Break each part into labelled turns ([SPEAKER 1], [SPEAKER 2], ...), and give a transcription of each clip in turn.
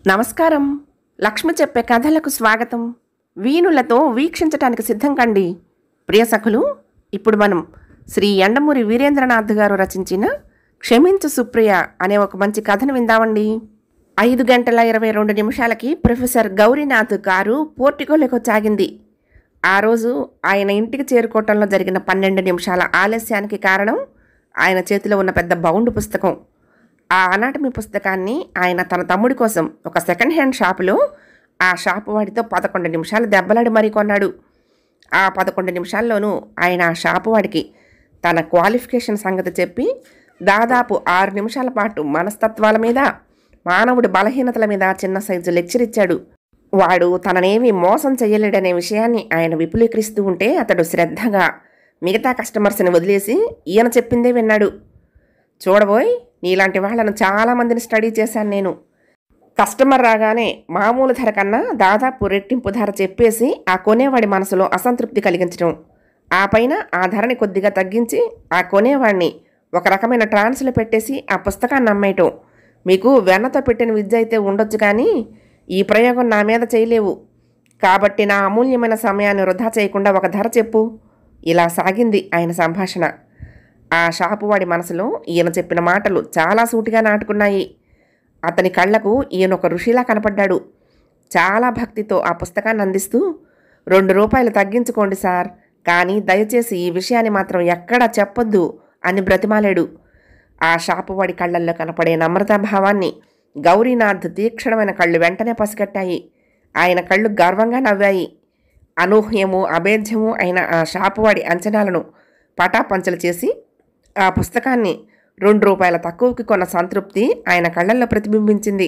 [SPEAKER 1] నమస్కారం లక్ష్మి చెప్పే కథలకు స్వాగతం వీణులతో వీక్షించటానికి సిద్ధం కండి ప్రియ సఖులు ఇప్పుడు మనం శ్రీ ఎండమూరి వీరేంద్రనాథ్ గారు రచించిన క్షమించు సుప్రియ అనే ఒక మంచి కథను విందామండి ఐదు గంటల ఇరవై రెండు నిమిషాలకి ప్రొఫెసర్ గౌరీనాథ్ కారు పోర్టికోలోకి సాగింది ఆ రోజు ఆయన ఇంటికి చేరుకోవటంలో జరిగిన పన్నెండు నిమిషాల ఆలస్యానికి కారణం ఆయన చేతిలో ఉన్న పెద్ద బౌండ్ పుస్తకం ఆ అనాటమీ పుస్తకాన్ని ఆయన తన తమ్ముడి కోసం ఒక సెకండ్ హ్యాండ్ షాపులో ఆ షాపు వాడితో పదకొండు నిమిషాలు దెబ్బలాడి మరీ కొన్నాడు ఆ పదకొండు నిమిషాల్లోనూ ఆయన ఆ షాపు వాడికి తన క్వాలిఫికేషన్ సంగతి చెప్పి దాదాపు ఆరు నిమిషాల పాటు మనస్తత్వాల మీద మానవుడి బలహీనతల మీద చిన్న సైజు లెక్చర్ ఇచ్చాడు వాడు తననేమి మోసం చేయలేడనే విషయాన్ని ఆయన విపులీకరిస్తూ ఉంటే అతడు శ్రద్ధగా మిగతా కస్టమర్స్ని వదిలేసి ఈయన చెప్పిందే విన్నాడు చూడబోయ్ నీలాంటి వాళ్ళను చాలామందిని స్టడీ చేశాను నేను కస్టమర్ రాగానే మామూలు ధర కన్నా దాదాపు రెట్టింపు ధర చెప్పేసి ఆ కొనేవాడి మనసులో అసంతృప్తి కలిగించడం ఆ పైన ఆ ధరని కొద్దిగా తగ్గించి ఆ కొనేవాడిని ఒక రకమైన ట్రాన్స్లో పెట్టేసి ఆ పుస్తకాన్ని అమ్మేయటం మీకు వెన్నతో పెట్టిన విద్య అయితే ఉండొచ్చు కానీ ఈ ప్రయోగం నా మీద చేయలేవు కాబట్టి నా అమూల్యమైన సమయాన్ని వృధా చేయకుండా ఒక ధర చెప్పు ఇలా సాగింది ఆయన సంభాషణ ఆ షాపు వాడి మనసులో ఈయన చెప్పిన మాటలు చాలా సూటిగా నాటుకున్నాయి అతని కళ్ళకు ఈయన ఒక ఋషిలా కనపడ్డాడు చాలా భక్తితో ఆ పుస్తకాన్ని అందిస్తూ రెండు రూపాయలు తగ్గించుకోండి సార్ కానీ దయచేసి ఈ విషయాన్ని మాత్రం ఎక్కడా చెప్పొద్దు అని బ్రతిమాలాడు ఆ షాపు వాడి కళ్ళల్లో కనపడే నమ్రతాభావాన్ని గౌరీనాథ్ తీక్షణమైన కళ్ళు వెంటనే పసిగట్టాయి ఆయన కళ్ళు గర్వంగా నవ్వాయి అనూహ్యము అభేద్యము అయిన ఆ షాపువాడి అంచనాలను పటాపంచలు చేసి ఆ పుస్తకాన్ని రెండు రూపాయల తక్కువకి కొన్న సంతృప్తి ఆయన కళ్ళల్లో ప్రతిబింబించింది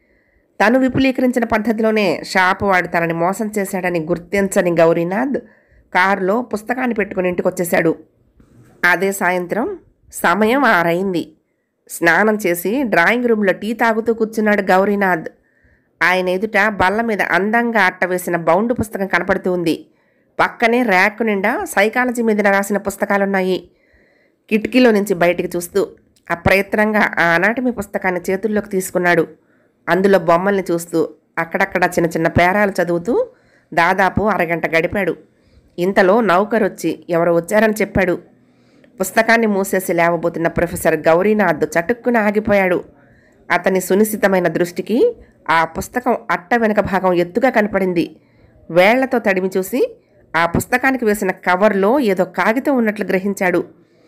[SPEAKER 1] తను విపులీకరించిన పద్ధతిలోనే షాపు వాడు తనని మోసం చేశాడని గుర్తించని గౌరీనాథ్ కారులో పుస్తకాన్ని పెట్టుకుని ఇంటికి వచ్చేశాడు అదే సాయంత్రం సమయం ఆరైంది స్నానం చేసి డ్రాయింగ్ రూమ్లో టీ తాగుతూ కూర్చున్నాడు గౌరీనాథ్ ఆయన ఎదుట బల్ల మీద అందంగా అట్టవేసిన బౌండ్ పుస్తకం కనపడుతూ ఉంది పక్కనే ర్యాక్ నిండా సైకాలజీ మీద రాసిన పుస్తకాలున్నాయి కిటికీలో నుంచి బయటికి చూస్తూ అప్రయత్నంగా ఆ అనాటమీ పుస్తకాన్ని చేతుల్లోకి తీసుకున్నాడు అందులో బొమ్మల్ని చూస్తూ అక్కడక్కడ చిన్న చిన్న పేరాలు చదువుతూ దాదాపు అరగంట గడిపాడు ఇంతలో నౌకర్ వచ్చి ఎవరో వచ్చారని చెప్పాడు పుస్తకాన్ని మూసేసి లేవబోతున్న ప్రొఫెసర్ గౌరీనాథ్ చటుక్కున ఆగిపోయాడు అతని సునిశ్చితమైన దృష్టికి ఆ పుస్తకం అట్ట వెనుక భాగం ఎత్తుగా కనపడింది వేళ్లతో తడిమి చూసి ఆ పుస్తకానికి వేసిన కవర్లో ఏదో కాగితం ఉన్నట్లు గ్రహించాడు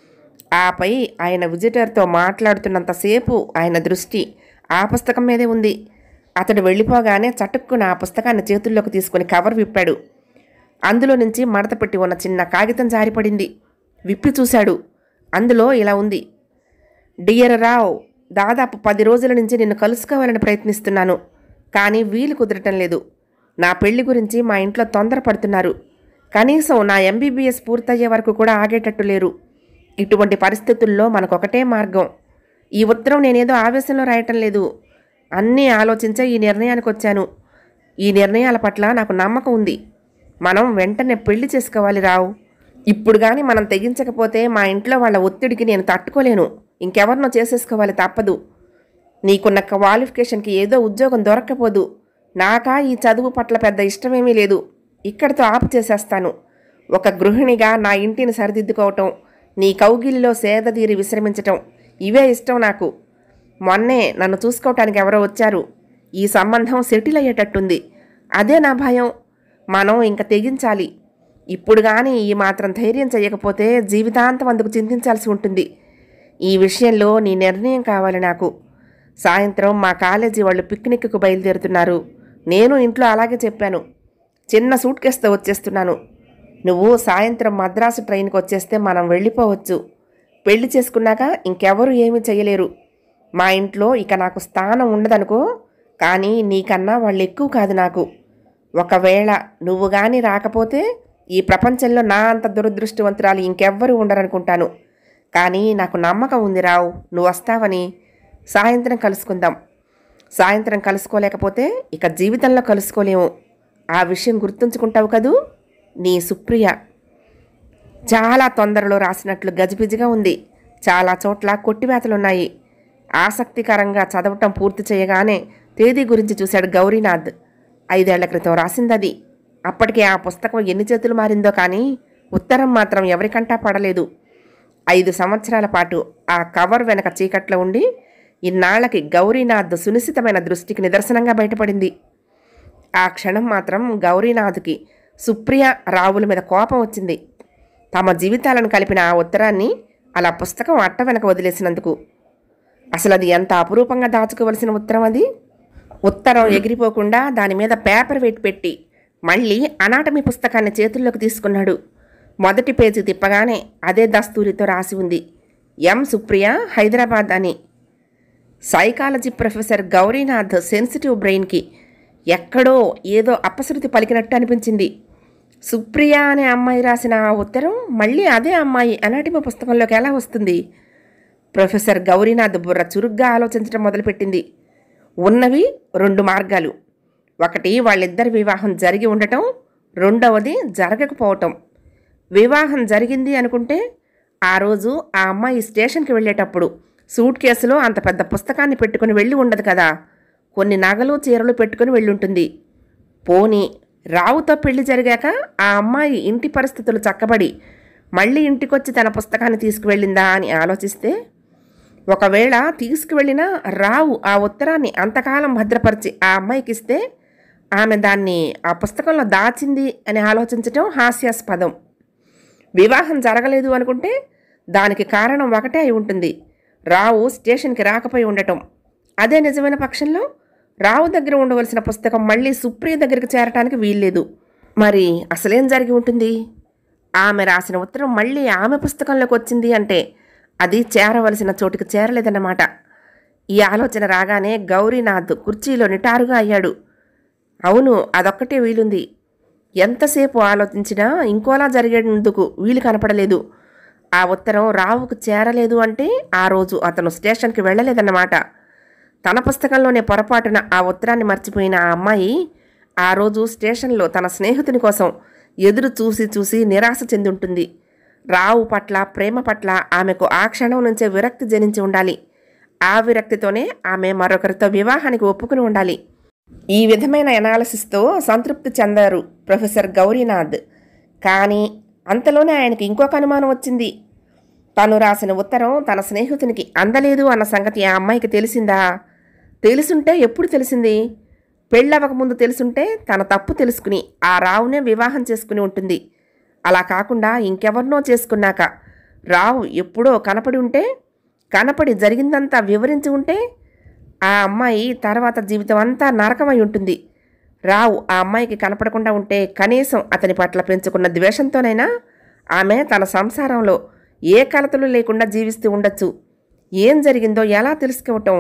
[SPEAKER 1] ఆపై ఆయన విజిటర్తో మాట్లాడుతున్నంతసేపు ఆయన దృష్టి ఆ పుస్తకం మీదే ఉంది అతడు వెళ్ళిపోగానే చటుక్కున ఆ పుస్తకాన్ని చేతుల్లోకి తీసుకుని కవర్ విప్పాడు అందులో నుంచి మడత పెట్టి ఉన్న చిన్న కాగితం జారిపడింది విప్పి చూశాడు అందులో ఇలా ఉంది డియర్ రావ్ దాదాపు పది రోజుల నుంచి నిన్ను కలుసుకోవాలని ప్రయత్నిస్తున్నాను కానీ వీలు కుదరటం లేదు నా పెళ్లి గురించి మా ఇంట్లో తొందరపడుతున్నారు కనీసం నా ఎంబీబీఎస్ పూర్తయ్యే వరకు కూడా ఆగేటట్టు లేరు ఇటువంటి పరిస్థితుల్లో మనకొకటే మార్గం ఈ ఉత్తరం నేనేదో ఆవేశంలో రాయటం లేదు అన్నీ ఆలోచించే ఈ నిర్ణయానికి వచ్చాను ఈ నిర్ణయాల పట్ల నాకు నమ్మకం ఉంది మనం వెంటనే పెళ్లి చేసుకోవాలి రావు ఇప్పుడు కానీ మనం తెగించకపోతే మా ఇంట్లో వాళ్ళ ఒత్తిడికి నేను తట్టుకోలేను ఇంకెవరినో చేసేసుకోవాలి తప్పదు నీకున్న క్వాలిఫికేషన్కి ఏదో ఉద్యోగం దొరక్కపోదు నాకా ఈ చదువు పట్ల పెద్ద ఇష్టమేమీ లేదు ఇక్కడితో ఆపు చేసేస్తాను ఒక గృహిణిగా నా ఇంటిని సరిదిద్దుకోవటం నీ కౌగిలిలో సేదతీరి విశ్రమించటం ఇవే ఇష్టం నాకు మొన్నే నన్ను చూసుకోవటానికి ఎవరో వచ్చారు ఈ సంబంధం సెటిల్ అయ్యేటట్టుంది అదే నా భయం మనం ఇంక తెగించాలి ఇప్పుడు కానీ ఈ మాత్రం ధైర్యం చేయకపోతే జీవితాంతం అందుకు చింతించాల్సి ఉంటుంది ఈ విషయంలో నీ నిర్ణయం కావాలి నాకు సాయంత్రం మా కాలేజీ వాళ్ళు పిక్నిక్కు బయలుదేరుతున్నారు నేను ఇంట్లో అలాగే చెప్పాను చిన్న సూట్ కేసుతో వచ్చేస్తున్నాను నువ్వు సాయంత్రం మద్రాసు ట్రైన్కి వచ్చేస్తే మనం వెళ్ళిపోవచ్చు పెళ్లి చేసుకున్నాక ఇంకెవరు ఏమీ చేయలేరు మా ఇంట్లో ఇక నాకు స్థానం ఉండదనుకో కానీ నీకన్నా వాళ్ళు ఎక్కువ కాదు నాకు ఒకవేళ నువ్వు కానీ రాకపోతే ఈ ప్రపంచంలో నా అంత దురదృష్టవంతురాలు ఇంకెవ్వరూ ఉండరనుకుంటాను కానీ నాకు నమ్మకం ఉంది రావు నువ్వు వస్తావని సాయంత్రం కలుసుకుందాం సాయంత్రం కలుసుకోలేకపోతే ఇక జీవితంలో కలుసుకోలేము ఆ విషయం గుర్తుంచుకుంటావు కదూ నీ సుప్రియ చాలా తొందరలో రాసినట్లు గజిబిజిగా ఉంది చాలా చోట్ల కొట్టివేతలున్నాయి ఆసక్తికరంగా చదవటం పూర్తి చేయగానే తేదీ గురించి చూశాడు గౌరీనాథ్ ఐదేళ్ల క్రితం రాసిందది అప్పటికే ఆ పుస్తకం ఎన్ని చేతులు మారిందో కానీ ఉత్తరం మాత్రం ఎవరికంటా పడలేదు ఐదు సంవత్సరాల పాటు ఆ కవర్ వెనక చీకట్లో ఉండి ఇన్నాళ్లకి గౌరీనాథ్ సునిశ్చితమైన దృష్టికి నిదర్శనంగా బయటపడింది ఆ క్షణం మాత్రం గౌరీనాథ్కి సుప్రియ రావుల మీద కోపం వచ్చింది తమ జీవితాలను కలిపిన ఆ ఉత్తరాన్ని అలా పుస్తకం అట్ట వెనక వదిలేసినందుకు అసలు అది ఎంత అపురూపంగా దాచుకోవలసిన ఉత్తరం అది ఉత్తరం ఎగిరిపోకుండా దాని మీద పేపర్ వెయిట్ పెట్టి మళ్ళీ అనాటమీ పుస్తకాన్ని చేతుల్లోకి తీసుకున్నాడు మొదటి పేజీ తిప్పగానే అదే దస్తూరితో రాసి ఉంది ఎం సుప్రియ హైదరాబాద్ అని సైకాలజీ ప్రొఫెసర్ గౌరీనాథ్ సెన్సిటివ్ బ్రెయిన్కి ఎక్కడో ఏదో అపశృతి పలికినట్టు అనిపించింది సుప్రియ అనే అమ్మాయి రాసిన ఆ ఉత్తరం మళ్ళీ అదే అమ్మాయి అనాటిమ పుస్తకంలోకి ఎలా వస్తుంది ప్రొఫెసర్ గౌరీనాథ్ బుర్ర చురుగ్గా ఆలోచించడం మొదలుపెట్టింది ఉన్నవి రెండు మార్గాలు ఒకటి వాళ్ళిద్దరి వివాహం జరిగి ఉండటం రెండవది జరగకపోవటం వివాహం జరిగింది అనుకుంటే ఆ రోజు ఆ అమ్మాయి స్టేషన్కి వెళ్ళేటప్పుడు సూట్ కేసులో అంత పెద్ద పుస్తకాన్ని పెట్టుకుని వెళ్ళి ఉండదు కదా కొన్ని నగలు చీరలు పెట్టుకుని వెళ్ళుంటుంది పోని రావుతో పెళ్లి జరిగాక ఆ అమ్మాయి ఇంటి పరిస్థితులు చక్కబడి మళ్ళీ ఇంటికొచ్చి తన పుస్తకాన్ని తీసుకువెళ్ళిందా అని ఆలోచిస్తే ఒకవేళ తీసుకువెళ్ళినా రావు ఆ ఉత్తరాన్ని అంతకాలం భద్రపరిచి ఆ అమ్మాయికి ఇస్తే ఆమె దాన్ని ఆ పుస్తకంలో దాచింది అని ఆలోచించటం హాస్యాస్పదం వివాహం జరగలేదు అనుకుంటే దానికి కారణం ఒకటే అయి ఉంటుంది రావు స్టేషన్కి రాకపోయి ఉండటం అదే నిజమైన పక్షంలో రావు దగ్గర ఉండవలసిన పుస్తకం మళ్ళీ సుప్రియ దగ్గరికి చేరటానికి వీల్లేదు మరి అసలేం జరిగి ఉంటుంది ఆమె రాసిన ఉత్తరం మళ్ళీ ఆమె పుస్తకంలోకి వచ్చింది అంటే అది చేరవలసిన చోటుకి చేరలేదన్నమాట ఈ ఆలోచన రాగానే గౌరీనాథ్ కుర్చీలో నిటారుగా అయ్యాడు అవును అదొక్కటే వీలుంది ఎంతసేపు ఆలోచించినా ఇంకోలా జరిగేందుకు వీలు కనపడలేదు ఆ ఉత్తరం రావుకు చేరలేదు అంటే ఆ రోజు అతను స్టేషన్కి వెళ్ళలేదన్నమాట తన పుస్తకంలోనే పొరపాటున ఆ ఉత్తరాన్ని మర్చిపోయిన ఆ అమ్మాయి ఆ రోజు స్టేషన్లో తన స్నేహితుని కోసం ఎదురు చూసి చూసి నిరాశ చెంది ఉంటుంది రావు పట్ల ప్రేమ పట్ల ఆమెకు ఆ క్షణం నుంచే విరక్తి జనించి ఉండాలి ఆ విరక్తితోనే ఆమె మరొకరితో వివాహానికి ఒప్పుకుని ఉండాలి ఈ విధమైన ఎనాలసిస్తో సంతృప్తి చెందారు ప్రొఫెసర్ గౌరీనాథ్ కానీ అంతలోనే ఆయనకి ఇంకొక అనుమానం వచ్చింది తను రాసిన ఉత్తరం తన స్నేహితునికి అందలేదు అన్న సంగతి ఆ అమ్మాయికి తెలిసిందా తెలుసుంటే ఎప్పుడు తెలిసింది పెళ్ళవకముందు తెలుసుంటే తన తప్పు తెలుసుకుని ఆ రావునే వివాహం చేసుకుని ఉంటుంది అలా కాకుండా ఇంకెవరినో చేసుకున్నాక రావు ఎప్పుడో కనపడి ఉంటే కనపడి జరిగిందంతా వివరించి ఉంటే ఆ అమ్మాయి తర్వాత జీవితం అంతా నరకమై ఉంటుంది రావు ఆ అమ్మాయికి కనపడకుండా ఉంటే కనీసం అతని పట్ల పెంచుకున్న ద్వేషంతోనైనా ఆమె తన సంసారంలో ఏ కలతలు లేకుండా జీవిస్తూ ఉండొచ్చు ఏం జరిగిందో ఎలా తెలుసుకోవటం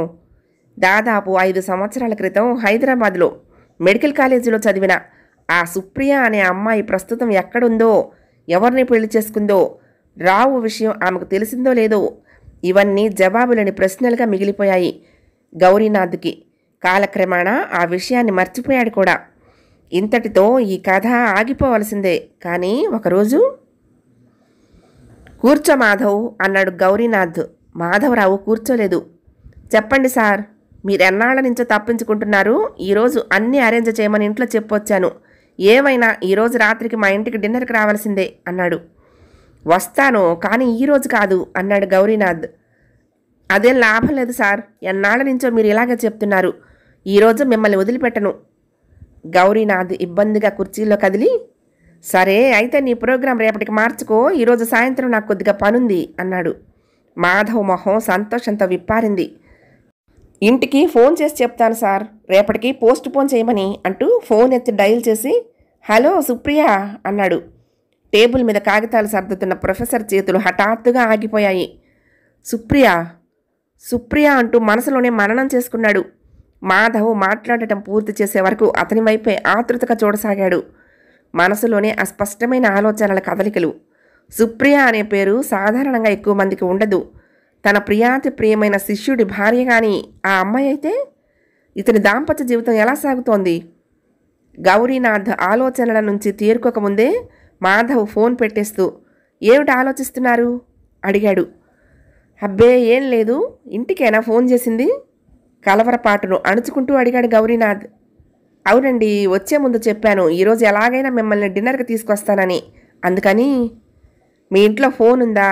[SPEAKER 1] దాదాపు ఐదు సంవత్సరాల క్రితం హైదరాబాద్లో మెడికల్ కాలేజీలో చదివిన ఆ సుప్రియ అనే అమ్మాయి ప్రస్తుతం ఎక్కడుందో ఎవరిని పెళ్లి చేసుకుందో రావు విషయం ఆమెకు తెలిసిందో లేదో ఇవన్నీ జవాబులేని ప్రశ్నలుగా మిగిలిపోయాయి గౌరీనాథ్కి కాలక్రమేణా ఆ విషయాన్ని మర్చిపోయాడు కూడా ఇంతటితో ఈ కథ ఆగిపోవలసిందే కానీ ఒకరోజు కూర్చో మాధవ్ అన్నాడు గౌరీనాథ్ మాధవరావు కూర్చోలేదు చెప్పండి సార్ మీరు ఎన్నాళ్ళ నుంచో తప్పించుకుంటున్నారు ఈరోజు అన్నీ అరేంజ్ చేయమని ఇంట్లో చెప్పొచ్చాను ఏమైనా ఈరోజు రాత్రికి మా ఇంటికి డిన్నర్కి రావాల్సిందే అన్నాడు వస్తాను కానీ ఈరోజు కాదు అన్నాడు గౌరీనాథ్ అదేం లాభం లేదు సార్ ఎన్నాళ్ళ నుంచో మీరు ఇలాగే చెప్తున్నారు ఈరోజు మిమ్మల్ని వదిలిపెట్టను గౌరీనాథ్ ఇబ్బందిగా కుర్చీలో కదిలి సరే అయితే నీ ప్రోగ్రాం రేపటికి మార్చుకో ఈరోజు సాయంత్రం నాకు కొద్దిగా పనుంది అన్నాడు మాధవ్ మొహం సంతోషంతో విప్పారింది ఇంటికి ఫోన్ చేసి చెప్తాను సార్ రేపటికి పోస్ట్ పోన్ చేయమని అంటూ ఫోన్ ఎత్తి డయల్ చేసి హలో సుప్రియ అన్నాడు టేబుల్ మీద కాగితాలు సర్దుతున్న ప్రొఫెసర్ చేతులు హఠాత్తుగా ఆగిపోయాయి సుప్రియ సుప్రియ అంటూ మనసులోనే మననం చేసుకున్నాడు మాధవ్ మాట్లాడటం పూర్తి చేసే వరకు అతని వైపే ఆతృతగా చూడసాగాడు మనసులోనే అస్పష్టమైన ఆలోచనల కదలికలు సుప్రియ అనే పేరు సాధారణంగా ఎక్కువ మందికి ఉండదు తన ప్రియాతి ప్రియమైన శిష్యుడి భార్య కానీ ఆ అమ్మాయి అయితే ఇతని దాంపత్య జీవితం ఎలా సాగుతోంది గౌరీనాథ్ ఆలోచనల నుంచి తేరుకోకముందే మాధవ్ ఫోన్ పెట్టేస్తూ ఏమిటి ఆలోచిస్తున్నారు అడిగాడు అబ్బే ఏం లేదు ఇంటికేనా ఫోన్ చేసింది కలవరపాటును అణుచుకుంటూ అడిగాడు గౌరీనాథ్ అవునండి వచ్చే ముందు చెప్పాను ఈరోజు ఎలాగైనా మిమ్మల్ని డిన్నర్కి తీసుకొస్తానని అందుకని మీ ఇంట్లో ఫోన్ ఉందా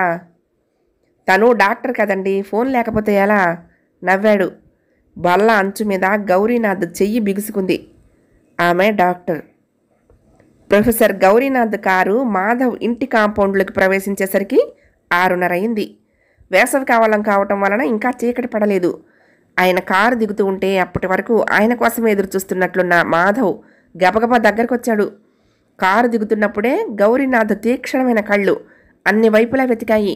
[SPEAKER 1] తను డాక్టర్ కదండి ఫోన్ లేకపోతే ఎలా నవ్వాడు బల్ల అంచు మీద గౌరీనాథ్ చెయ్యి బిగుసుకుంది ఆమె doctor professor Gaurinath car Madhav ఇంటి కాంపౌండ్లోకి ప్రవేశించేసరికి ఆరున్నర అయింది వేసవి కావాలం కావటం వలన ఇంకా చీకటి పడలేదు ఆయన కారు దిగుతూ ఉంటే అప్పటి వరకు ఆయన కోసమే ఎదురు చూస్తున్నట్లున్న మాధవ్ గబగబా దగ్గరకు వచ్చాడు కారు దిగుతున్నప్పుడే గౌరీనాథ్ తీక్షణమైన కళ్ళు అన్ని వైపులా వెతికాయి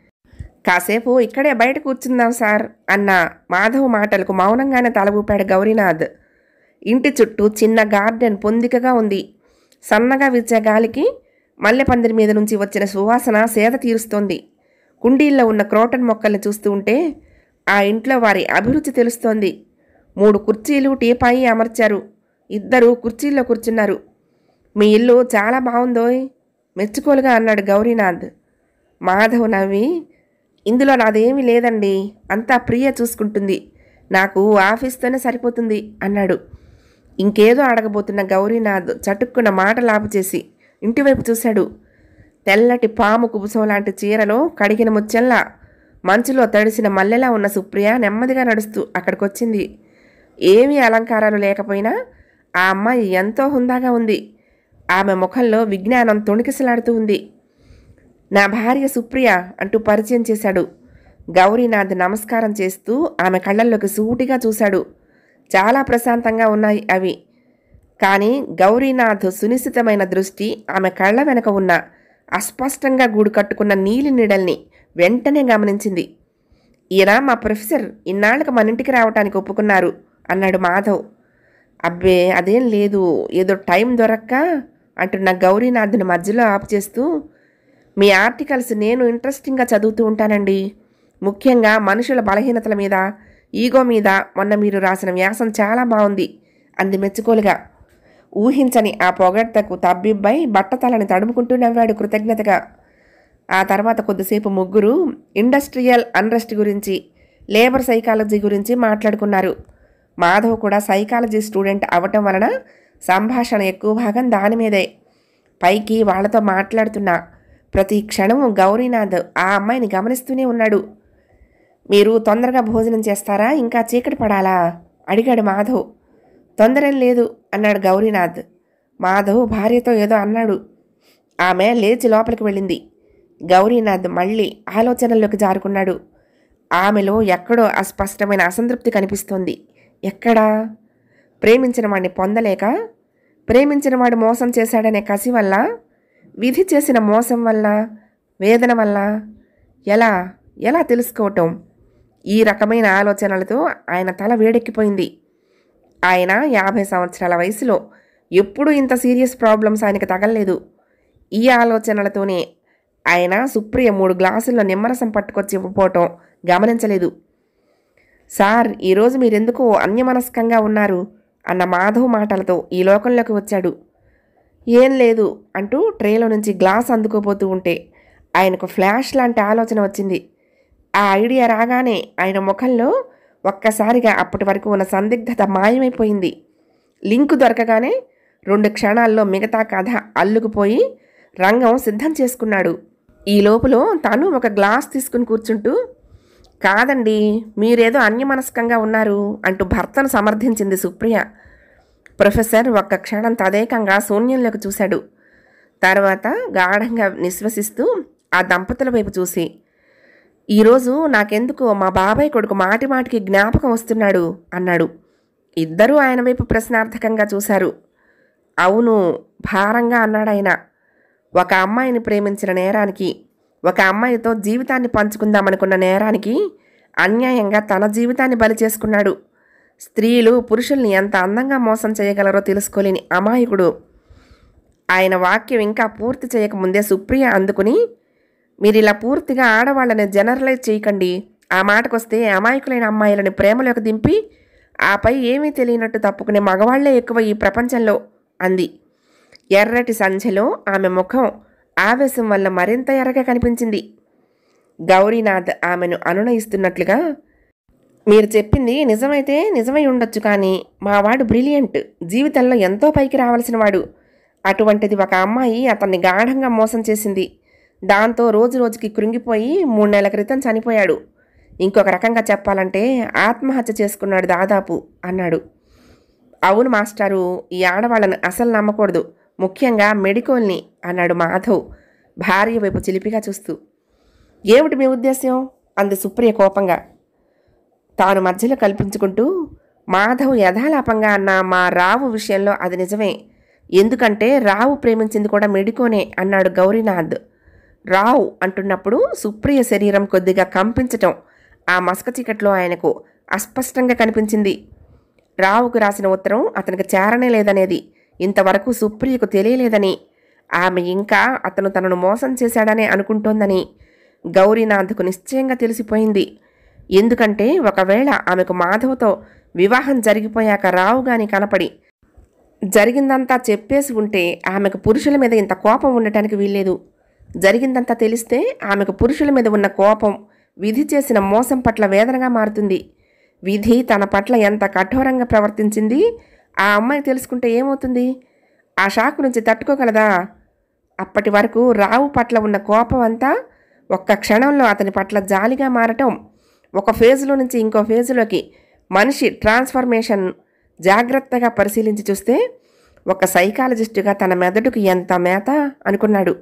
[SPEAKER 1] కాసేపు ఇక్కడే బయట కూర్చుందాం సార్ అన్న మాధవ్ మాటలకు మౌనంగానే తల ఊపాడు గౌరీనాథ్ ఇంటి చుట్టూ చిన్న గార్డెన్ పొందికగా ఉంది సన్నగా వీచే గాలికి మల్లెపందిరి మీద నుంచి వచ్చిన సువాసన సేద తీరుస్తోంది కుండీల్లో ఉన్న క్రోటన్ మొక్కల్ని చూస్తూ ఉంటే ఆ ఇంట్లో వారి అభిరుచి తెలుస్తోంది మూడు కుర్చీలు టీపాయి అమర్చారు ఇద్దరు కుర్చీల్లో కూర్చున్నారు మీ ఇల్లు చాలా బాగుందోయ్ మెచ్చుకోలుగా అన్నాడు గౌరీనాథ్ మాధవ్ నవ్వి ఇందులో నాదేమీ లేదండి అంతా ప్రియ చూసుకుంటుంది నాకు ఆఫీస్తోనే సరిపోతుంది అన్నాడు ఇంకేదో అడగబోతున్న గౌరీనాథ్ చటుక్కున మాట లాపు చేసి ఇంటివైపు చూశాడు తెల్లటి పాము కుబుసం లాంటి చీరలో కడిగిన ముచ్చెల్లా మంచులో తడిసిన మల్లెలా ఉన్న సుప్రియ నెమ్మదిగా నడుస్తూ అక్కడికొచ్చింది ఏమీ అలంకారాలు లేకపోయినా ఆ అమ్మాయి ఎంతో హుందాగా ఉంది ఆమె ముఖంలో విజ్ఞానం తొణికిసలాడుతూ ఉంది నా భార్య సుప్రియ అంటూ పరిచయం చేశాడు గౌరీనాథ్ నమస్కారం చేస్తూ ఆమె కళ్ళల్లోకి సూటిగా చూశాడు చాలా ప్రశాంతంగా ఉన్నాయి అవి కానీ గౌరీనాథ్ సునిశ్చితమైన దృష్టి ఆమె కళ్ళ వెనక ఉన్న అస్పష్టంగా గూడు కట్టుకున్న నీలి నీడల్ని వెంటనే గమనించింది ఈయన మా ప్రొఫెసర్ ఇన్నాళ్ళకు మన ఇంటికి రావటానికి ఒప్పుకున్నారు అన్నాడు మాధవ్ అబ్బే అదేం లేదు ఏదో టైం దొరక్క అంటున్న గౌరీనాథ్ని మధ్యలో ఆపు చేస్తూ మీ ఆర్టికల్స్ నేను ఇంట్రెస్టింగ్గా చదువుతూ ఉంటానండి ముఖ్యంగా మనుషుల బలహీనతల మీద ఈగో మీద మొన్న మీరు రాసిన వ్యాసం చాలా బాగుంది అంది మెచ్చుకోలుగా ఊహించని ఆ పొగడ్తకు తబ్బిబ్బై బట్టతలని తడుముకుంటూ నవ్వాడు కృతజ్ఞతగా ఆ తర్వాత కొద్దిసేపు ముగ్గురు ఇండస్ట్రియల్ అన్రెస్ట్ గురించి లేబర్ సైకాలజీ గురించి మాట్లాడుకున్నారు మాధవ్ కూడా సైకాలజీ స్టూడెంట్ అవటం వలన సంభాషణ ఎక్కువ భాగం దాని మీదే పైకి వాళ్ళతో మాట్లాడుతున్నా ప్రతి క్షణము గౌరీనాథ్ ఆ అమ్మాయిని గమనిస్తూనే ఉన్నాడు మీరు తొందరగా భోజనం చేస్తారా ఇంకా చీకటి పడాలా అడిగాడు మాధవ్ తొందరేం లేదు అన్నాడు గౌరీనాథ్ మాధవ్ భార్యతో ఏదో అన్నాడు ఆమె లేచి లోపలికి వెళ్ళింది గౌరీనాథ్ మళ్ళీ ఆలోచనల్లోకి జారుకున్నాడు ఆమెలో ఎక్కడో అస్పష్టమైన అసంతృప్తి కనిపిస్తోంది ఎక్కడా ప్రేమించిన వాడిని పొందలేక ప్రేమించిన వాడు మోసం చేశాడనే కసి వల్ల విధి చేసిన మోసం వల్ల వేదన వల్ల ఎలా ఎలా తెలుసుకోవటం ఈ రకమైన ఆలోచనలతో ఆయన తల వేడెక్కిపోయింది ఆయన యాభై సంవత్సరాల వయసులో ఎప్పుడూ ఇంత సీరియస్ ప్రాబ్లమ్స్ ఆయనకు తగలలేదు ఈ ఆలోచనలతోనే ఆయన సుప్రియ మూడు గ్లాసుల్లో నిమ్మరసం పట్టుకొచ్చి ఇవ్వపోవటం గమనించలేదు సార్ ఈరోజు మీరెందుకు అన్యమనస్కంగా ఉన్నారు అన్న మాధవ్ మాటలతో ఈ లోకంలోకి వచ్చాడు ఏం లేదు అంటూ ట్రేలో నుంచి గ్లాస్ అందుకోపోతూ ఉంటే ఆయనకు ఫ్లాష్ లాంటి ఆలోచన వచ్చింది ఆ ఐడియా రాగానే ఆయన ముఖంలో ఒక్కసారిగా అప్పటి వరకు ఉన్న సందిగ్ధత మాయమైపోయింది లింకు దొరకగానే రెండు క్షణాల్లో మిగతా కథ అల్లుకుపోయి రంగం సిద్ధం చేసుకున్నాడు ఈ లోపులో తను ఒక గ్లాస్ తీసుకుని కూర్చుంటూ కాదండి మీరేదో అన్యమనస్కంగా ఉన్నారు అంటూ భర్తను సమర్థించింది సుప్రియ ప్రొఫెసర్ ఒక్క క్షణం తదేకంగా శూన్యంలోకి చూశాడు తర్వాత గాఢంగా నిశ్వసిస్తూ ఆ దంపతుల వైపు చూసి ఈరోజు నాకెందుకు మా బాబాయ్ కొడుకు మాటి మాటికి జ్ఞాపకం వస్తున్నాడు అన్నాడు ఇద్దరూ ఆయన వైపు ప్రశ్నార్థకంగా చూశారు అవును భారంగా అన్నాడు ఆయన ఒక అమ్మాయిని ప్రేమించిన నేరానికి ఒక అమ్మాయితో జీవితాన్ని పంచుకుందామనుకున్న నేరానికి అన్యాయంగా తన జీవితాన్ని బలి చేసుకున్నాడు స్త్రీలు పురుషుల్ని ఎంత అందంగా మోసం చేయగలరో తెలుసుకోలేని అమాయకుడు ఆయన వాక్యం ఇంకా పూర్తి చేయకముందే సుప్రియ అందుకుని మీరు ఇలా పూర్తిగా ఆడవాళ్ళని జనరలైజ్ చేయకండి ఆ మాటకొస్తే అమాయకులైన అమ్మాయిలని ప్రేమలోకి దింపి ఆపై ఏమీ తెలియనట్టు తప్పుకునే మగవాళ్లే ఎక్కువ ఈ ప్రపంచంలో అంది ఎర్రటి సంధ్యలో ఆమె ముఖం ఆవేశం వల్ల మరింత ఎర్రగా కనిపించింది గౌరీనాథ్ ఆమెను అనునయిస్తున్నట్లుగా మీరు చెప్పింది నిజమైతే నిజమై ఉండొచ్చు కానీ మా వాడు బ్రిలియంట్ జీవితంలో ఎంతో పైకి రావాల్సిన వాడు అటువంటిది ఒక అమ్మాయి అతన్ని గాఢంగా మోసం చేసింది దాంతో రోజు రోజుకి కృంగిపోయి మూడు నెలల క్రితం చనిపోయాడు ఇంకొక రకంగా చెప్పాలంటే ఆత్మహత్య చేసుకున్నాడు దాదాపు అన్నాడు అవును మాస్టారు ఈ ఆడవాళ్ళని అసలు నమ్మకూడదు ముఖ్యంగా మెడికోల్ని అన్నాడు మాధవ్ భార్య వైపు చిలిపిగా చూస్తూ ఏమిటి మీ ఉద్దేశ్యం అంది సుప్రియ కోపంగా తాను మధ్యలో కల్పించుకుంటూ మాధవ్ యథాలాపంగా అన్న మా రావు విషయంలో అది నిజమే ఎందుకంటే రావు ప్రేమించింది కూడా మెడికోనే అన్నాడు గౌరీనాథ్ రావు అంటున్నప్పుడు సుప్రియ శరీరం కొద్దిగా కంపించటం ఆ మసక చీకట్లో ఆయనకు అస్పష్టంగా కనిపించింది రావుకు రాసిన ఉత్తరం అతనికి చేరనే లేదనేది ఇంతవరకు సుప్రియకు తెలియలేదని ఆమె ఇంకా అతను తనను మోసం చేశాడనే అనుకుంటోందని గౌరీనాథ్కు నిశ్చయంగా తెలిసిపోయింది ఎందుకంటే ఒకవేళ ఆమెకు మాధవ్తో వివాహం జరిగిపోయాక రావు గాని కనపడి జరిగిందంతా చెప్పేసి ఉంటే ఆమెకు పురుషుల మీద ఇంత కోపం ఉండటానికి వీల్లేదు జరిగిందంతా తెలిస్తే ఆమెకు పురుషుల మీద ఉన్న కోపం విధి చేసిన మోసం పట్ల వేదనగా మారుతుంది విధి తన పట్ల ఎంత కఠోరంగా ప్రవర్తించింది ఆ అమ్మాయి తెలుసుకుంటే ఏమవుతుంది ఆ షాకు నుంచి తట్టుకోగలదా అప్పటి వరకు రావు పట్ల ఉన్న కోపం అంతా ఒక్క క్షణంలో అతని పట్ల జాలిగా మారటం ఒక ఫేజ్లో నుంచి ఇంకో ఫేజ్లోకి మనిషి ట్రాన్స్ఫర్మేషన్ జాగ్రత్తగా పరిశీలించి చూస్తే ఒక సైకాలజిస్టుగా తన మెదడుకు ఎంత మేత అనుకున్నాడు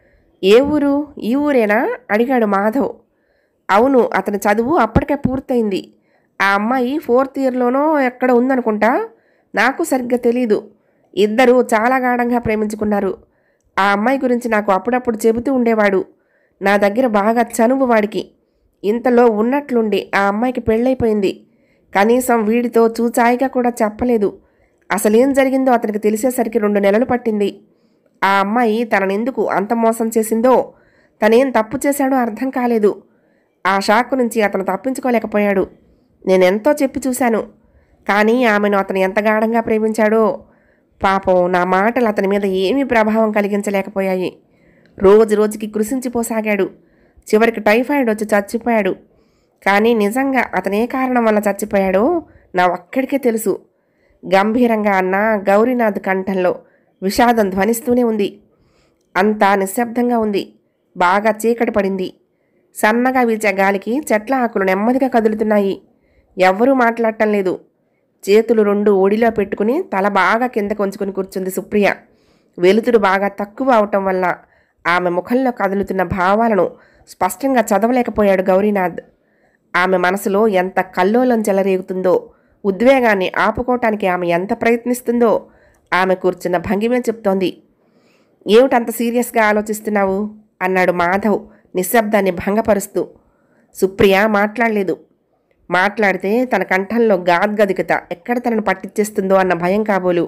[SPEAKER 1] ఏ ఊరు ఈ ఊరేనా అడిగాడు మాధవ్ అవును అతని చదువు అప్పటికే పూర్తయింది ఆ అమ్మాయి ఫోర్త్ ఇయర్లోనో ఎక్కడ ఉందనుకుంటా నాకు సరిగ్గా తెలీదు ఇద్దరు చాలా గాఢంగా ప్రేమించుకున్నారు ఆ అమ్మాయి గురించి నాకు అప్పుడప్పుడు చెబుతూ ఉండేవాడు నా దగ్గర బాగా చనువు వాడికి ఇంతలో ఉన్నట్లుండి ఆ అమ్మాయికి పెళ్ళైపోయింది కనీసం వీడితో చూచాయిగా కూడా చెప్పలేదు అసలేం జరిగిందో అతనికి తెలిసేసరికి రెండు నెలలు పట్టింది ఆ అమ్మాయి తననెందుకు అంత మోసం చేసిందో తనేం తప్పు చేశాడో అర్థం కాలేదు ఆ షాక్ నుంచి అతను తప్పించుకోలేకపోయాడు నేనెంతో చెప్పి చూశాను కానీ ఆమెను అతను ఎంత గాఢంగా ప్రేమించాడో పాపం నా మాటలు అతని మీద ఏమీ ప్రభావం కలిగించలేకపోయాయి రోజు రోజుకి కృషించిపోసాగాడు చివరికి టైఫాయిడ్ వచ్చి చచ్చిపోయాడు కానీ నిజంగా అతను ఏ కారణం వల్ల చచ్చిపోయాడో నా ఒక్కడికే తెలుసు గంభీరంగా అన్న గౌరీనాథ్ కంఠంలో విషాదం ధ్వనిస్తూనే ఉంది అంతా నిశ్శబ్దంగా ఉంది బాగా చీకటి పడింది సన్నగా వీచే గాలికి చెట్ల ఆకులు నెమ్మదిగా కదులుతున్నాయి ఎవ్వరూ మాట్లాడటం లేదు చేతులు రెండు ఒడిలో పెట్టుకుని తల బాగా కిందకు ఉంచుకుని కూర్చుంది సుప్రియ వెలుతురు బాగా తక్కువ అవటం వల్ల ఆమె ముఖంలో కదులుతున్న భావాలను స్పష్టంగా చదవలేకపోయాడు గౌరీనాథ్ ఆమె మనసులో ఎంత కల్లోలం చెలరేగుతుందో ఉద్వేగాన్ని ఆపుకోవటానికి ఆమె ఎంత ప్రయత్నిస్తుందో ఆమె కూర్చున్న భంగిమే చెప్తోంది ఏమిటంత సీరియస్గా ఆలోచిస్తున్నావు అన్నాడు మాధవ్ నిశ్శబ్దాన్ని భంగపరుస్తూ సుప్రియ మాట్లాడలేదు మాట్లాడితే తన కంఠంలో గాద్గదికత ఎక్కడ తనను పట్టించేస్తుందో అన్న భయం కాబోలు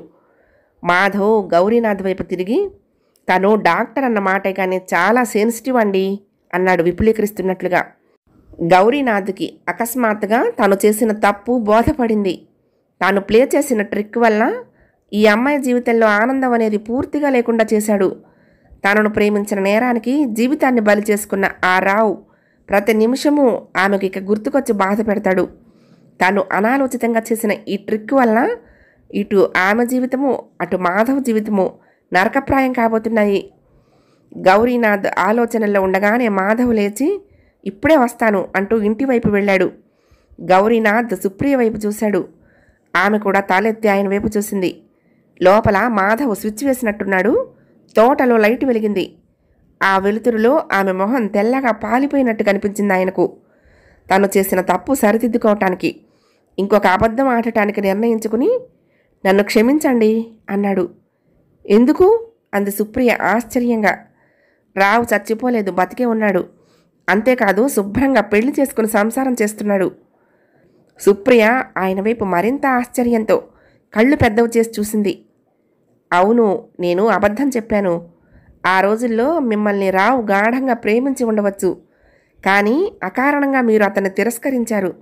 [SPEAKER 1] మాధవ్ గౌరీనాథ్ వైపు తిరిగి తను డాక్టర్ అన్న మాటే కానీ చాలా సెన్సిటివ్ అండి అన్నాడు విపులీకరిస్తున్నట్లుగా గౌరీనాథ్కి అకస్మాత్తుగా తాను చేసిన తప్పు బోధపడింది తాను ప్లే చేసిన ట్రిక్ వల్ల ఈ అమ్మాయి జీవితంలో ఆనందం అనేది పూర్తిగా లేకుండా చేశాడు తనను ప్రేమించిన నేరానికి జీవితాన్ని బలి చేసుకున్న ఆ రావు ప్రతి నిమిషము ఆమెకు ఇక గుర్తుకొచ్చి బాధ పెడతాడు తాను అనాలోచితంగా చేసిన ఈ ట్రిక్ వలన ఇటు ఆమె జీవితము అటు మాధవ్ జీవితము నరకప్రాయం కాబోతున్నాయి గౌరీనాథ్ ఆలోచనల్లో ఉండగానే మాధవ్ లేచి ఇప్పుడే వస్తాను అంటూ ఇంటి వైపు వెళ్ళాడు గౌరీనాథ్ సుప్రియ వైపు చూశాడు ఆమె కూడా తలెత్తి ఆయన వైపు చూసింది లోపల మాధవ్ స్విచ్ వేసినట్టున్నాడు తోటలో లైట్ వెలిగింది ఆ వెలుతురులో ఆమె మొహం తెల్లగా పాలిపోయినట్టు కనిపించింది ఆయనకు తను చేసిన తప్పు సరిదిద్దుకోవటానికి ఇంకొక అబద్ధం ఆడటానికి నిర్ణయించుకుని నన్ను క్షమించండి అన్నాడు ఎందుకు అంది సుప్రియ ఆశ్చర్యంగా రావు చచ్చిపోలేదు బతికే ఉన్నాడు అంతేకాదు శుభ్రంగా పెళ్లి చేసుకుని సంసారం చేస్తున్నాడు సుప్రియ ఆయన వైపు మరింత ఆశ్చర్యంతో కళ్ళు పెద్దవి చేసి చూసింది అవును నేను అబద్ధం చెప్పాను ఆ రోజుల్లో మిమ్మల్ని రావు గాఢంగా ప్రేమించి ఉండవచ్చు కానీ అకారణంగా మీరు అతన్ని తిరస్కరించారు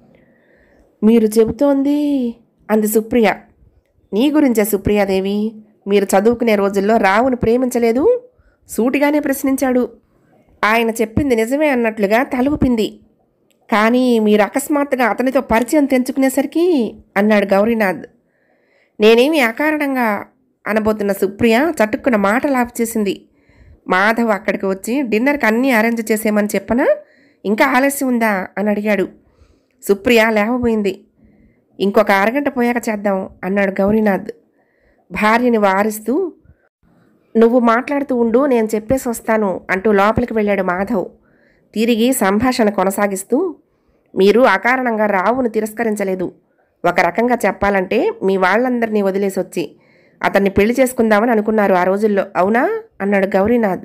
[SPEAKER 1] మీరు చెబుతోంది అంది సుప్రియ నీ గురించే సుప్రియాదేవి మీరు చదువుకునే రోజుల్లో రావును ప్రేమించలేదు సూటిగానే ప్రశ్నించాడు ఆయన చెప్పింది నిజమే అన్నట్లుగా తలుపింది కానీ మీరు అకస్మాత్తుగా అతనితో పరిచయం తెంచుకునేసరికి అన్నాడు గౌరీనాథ్ నేనేమి అకారణంగా అనబోతున్న సుప్రియ చటుక్కున మాట లాపు చేసింది మాధవ్ అక్కడికి వచ్చి డిన్నర్కి అన్నీ అరేంజ్ చేసేయమని చెప్పనా ఇంకా ఆలస్యం ఉందా అని అడిగాడు సుప్రియ లేవబోయింది ఇంకొక అరగంట పోయాక చేద్దాం అన్నాడు గౌరీనాథ్ భార్యని వారిస్తూ నువ్వు మాట్లాడుతూ ఉండు నేను చెప్పేసి వస్తాను అంటూ లోపలికి వెళ్ళాడు మాధవ్ తిరిగి సంభాషణ కొనసాగిస్తూ మీరు అకారణంగా రావును తిరస్కరించలేదు ఒక రకంగా చెప్పాలంటే మీ వాళ్ళందరినీ వదిలేసి వచ్చి అతన్ని పెళ్లి చేసుకుందామని అనుకున్నారు ఆ రోజుల్లో అవునా అన్నాడు గౌరీనాథ్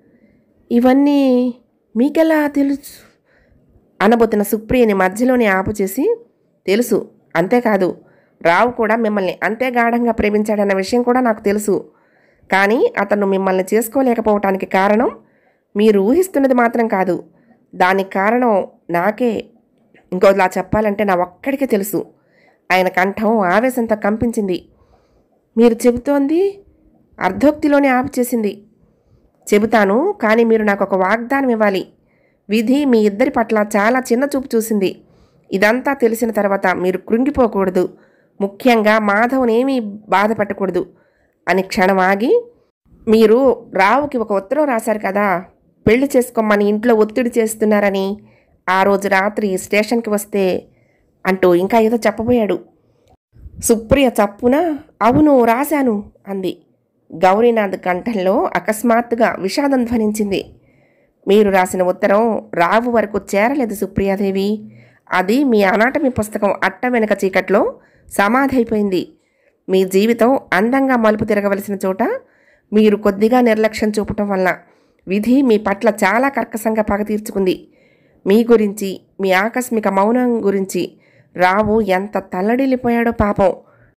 [SPEAKER 1] ఇవన్నీ మీకెలా తెలుసు అనబోతున్న సుప్రియని మధ్యలోనే ఆపు చేసి తెలుసు అంతేకాదు రావు కూడా మిమ్మల్ని అంతే గాఢంగా ప్రేమించాడన్న విషయం కూడా నాకు తెలుసు కానీ అతను మిమ్మల్ని చేసుకోలేకపోవటానికి కారణం మీరు ఊహిస్తున్నది మాత్రం కాదు దానికి కారణం నాకే ఇంకోలా చెప్పాలంటే నా ఒక్కడికే తెలుసు ఆయన కంఠం ఆవేశంతో కంపించింది మీరు చెబుతోంది అర్ధోక్తిలోనే ఆపు చేసింది చెబుతాను కానీ మీరు నాకు ఒక వాగ్దానం ఇవ్వాలి విధి మీ ఇద్దరి పట్ల చాలా చిన్న చూపు చూసింది ఇదంతా తెలిసిన తర్వాత మీరు కృంగిపోకూడదు ముఖ్యంగా మాధవ్నేమీ బాధ పెట్టకూడదు అని క్షణం ఆగి మీరు రావుకి ఒక ఉత్తరం రాశారు కదా పెళ్లి చేసుకోమని ఇంట్లో ఒత్తిడి చేస్తున్నారని ఆ రోజు రాత్రి స్టేషన్కి వస్తే అంటూ ఇంకా ఏదో చెప్పబోయాడు సుప్రియ చప్పున అవును రాశాను అంది గౌరీనాథ్ కంఠంలో అకస్మాత్తుగా విషాదం ధ్వనించింది మీరు రాసిన ఉత్తరం రావు వరకు చేరలేదు సుప్రియాదేవి అది మీ అనాటమీ పుస్తకం అట్ట వెనక చీకట్లో సమాధైపోయింది మీ జీవితం అందంగా మలుపు తిరగవలసిన చోట మీరు కొద్దిగా నిర్లక్ష్యం చూపటం వల్ల విధి మీ పట్ల చాలా కర్కశంగా పగ తీర్చుకుంది మీ గురించి మీ ఆకస్మిక మౌనం గురించి రావు ఎంత తల్లడిల్లిపోయాడో పాపం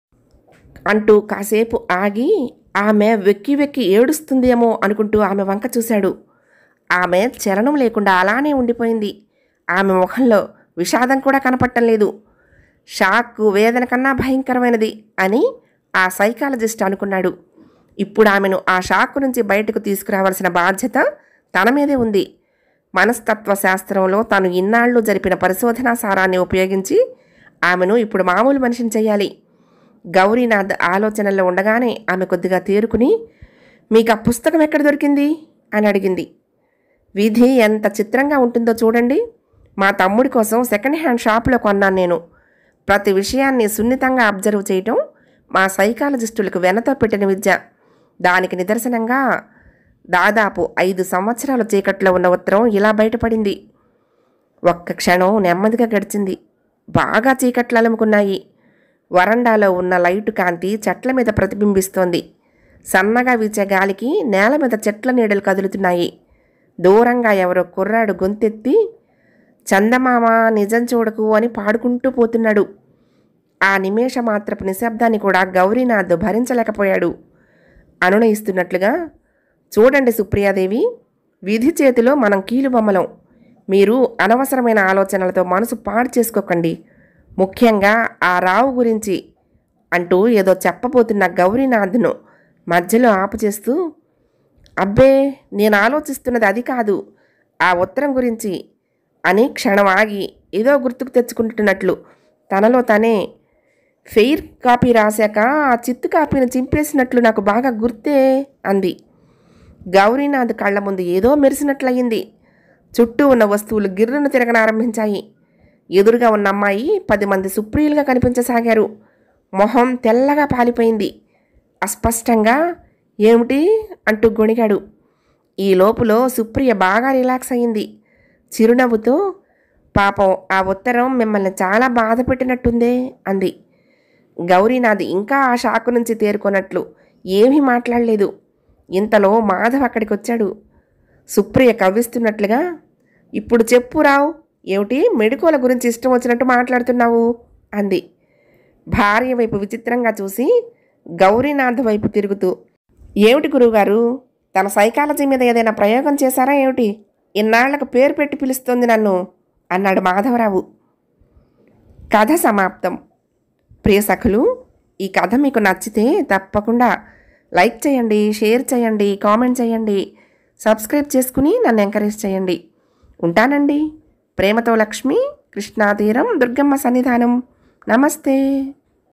[SPEAKER 1] అంటూ కాసేపు ఆగి ఆమె వెక్కి వెక్కి ఏడుస్తుందేమో అనుకుంటూ ఆమె వంక చూశాడు ఆమె చలనం లేకుండా అలానే ఉండిపోయింది ఆమె ముఖంలో విషాదం కూడా కనపట్టం లేదు షాక్ వేదన కన్నా భయంకరమైనది అని ఆ సైకాలజిస్ట్ అనుకున్నాడు ఇప్పుడు ఆమెను ఆ షాక్ నుంచి బయటకు తీసుకురావాల్సిన బాధ్యత తన మీదే ఉంది మనస్తత్వ శాస్త్రంలో తాను ఇన్నాళ్ళు జరిపిన పరిశోధనా సారాన్ని ఉపయోగించి ఆమెను ఇప్పుడు మామూలు మనిషిని చేయాలి గౌరీనాథ్ ఆలోచనల్లో ఉండగానే ఆమె కొద్దిగా తేరుకుని మీకు ఆ పుస్తకం ఎక్కడ దొరికింది అని అడిగింది విధి ఎంత చిత్రంగా ఉంటుందో చూడండి మా తమ్ముడి కోసం సెకండ్ హ్యాండ్ షాపులో కొన్నాను నేను ప్రతి విషయాన్ని సున్నితంగా అబ్జర్వ్ చేయటం మా సైకాలజిస్టులకు వెనతో పెట్టిన విద్య దానికి నిదర్శనంగా దాదాపు ఐదు సంవత్సరాల చీకట్లో ఉన్న ఉత్తరం ఇలా బయటపడింది ఒక్క క్షణం నెమ్మదిగా గడిచింది బాగా చీకట్లు అలుముకున్నాయి వరండాలో ఉన్న లైటు కాంతి చెట్ల మీద ప్రతిబింబిస్తోంది సన్నగా వీచే గాలికి నేల మీద చెట్ల నీడలు కదులుతున్నాయి దూరంగా ఎవరో కుర్రాడు గొంతెత్తి చందమామ నిజం చూడకు అని పాడుకుంటూ పోతున్నాడు ఆ నిమేష మాత్రపు నిశ్శబ్దాన్ని కూడా గౌరీనాథ్ భరించలేకపోయాడు అనునయిస్తున్నట్లుగా చూడండి సుప్రియాదేవి విధి చేతిలో మనం కీలుబొమ్మలం మీరు అనవసరమైన ఆలోచనలతో మనసు పాడు చేసుకోకండి ముఖ్యంగా ఆ రావు గురించి అంటూ ఏదో చెప్పబోతున్న గౌరీనాథ్ను మధ్యలో ఆపు చేస్తూ అబ్బే నేను ఆలోచిస్తున్నది అది కాదు ఆ ఉత్తరం గురించి అని క్షణం ఆగి ఏదో గుర్తుకు తెచ్చుకుంటున్నట్లు తనలో తనే ఫెయిర్ కాపీ రాశాక ఆ చిత్తు కాపీని చింపేసినట్లు నాకు బాగా గుర్తే అంది గౌరీనాథ్ కళ్ళ ముందు ఏదో మెరిసినట్లయింది చుట్టూ ఉన్న వస్తువులు గిర్రును తిరగనారంభించాయి ఎదురుగా ఉన్న అమ్మాయి పది మంది సుప్రియులుగా కనిపించసాగారు మొహం తెల్లగా పాలిపోయింది అస్పష్టంగా ఏమిటి అంటూ గొణిగాడు ఈ లోపులో సుప్రియ బాగా రిలాక్స్ అయింది చిరునవ్వుతో పాపం ఆ ఉత్తరం మిమ్మల్ని చాలా బాధ పెట్టినట్టుందే అంది గౌరీనాథ్ ఇంకా ఆ షాకు నుంచి తేరుకున్నట్లు ఏమీ మాట్లాడలేదు ఇంతలో మాధవ్ అక్కడికి వచ్చాడు సుప్రియ కవ్విస్తున్నట్లుగా ఇప్పుడు చెప్పు రావు ఏమిటి మెడికోల గురించి ఇష్టం వచ్చినట్టు మాట్లాడుతున్నావు అంది భార్య వైపు విచిత్రంగా చూసి గౌరీనాథ్ వైపు తిరుగుతూ ఏమిటి గురువుగారు తన సైకాలజీ మీద ఏదైనా ప్రయోగం చేశారా ఏమిటి ఇన్నాళ్లకు పేరు పెట్టి పిలుస్తోంది నన్ను అన్నాడు మాధవరావు కథ సమాప్తం ప్రియ సఖులు ఈ కథ మీకు నచ్చితే తప్పకుండా లైక్ చేయండి షేర్ చేయండి కామెంట్ చేయండి సబ్స్క్రైబ్ చేసుకుని నన్ను ఎంకరేజ్ చేయండి ఉంటానండి ప్రేమతో లక్ష్మి కృష్ణాతీరం దుర్గమ్మ సన్నిధానం నమస్తే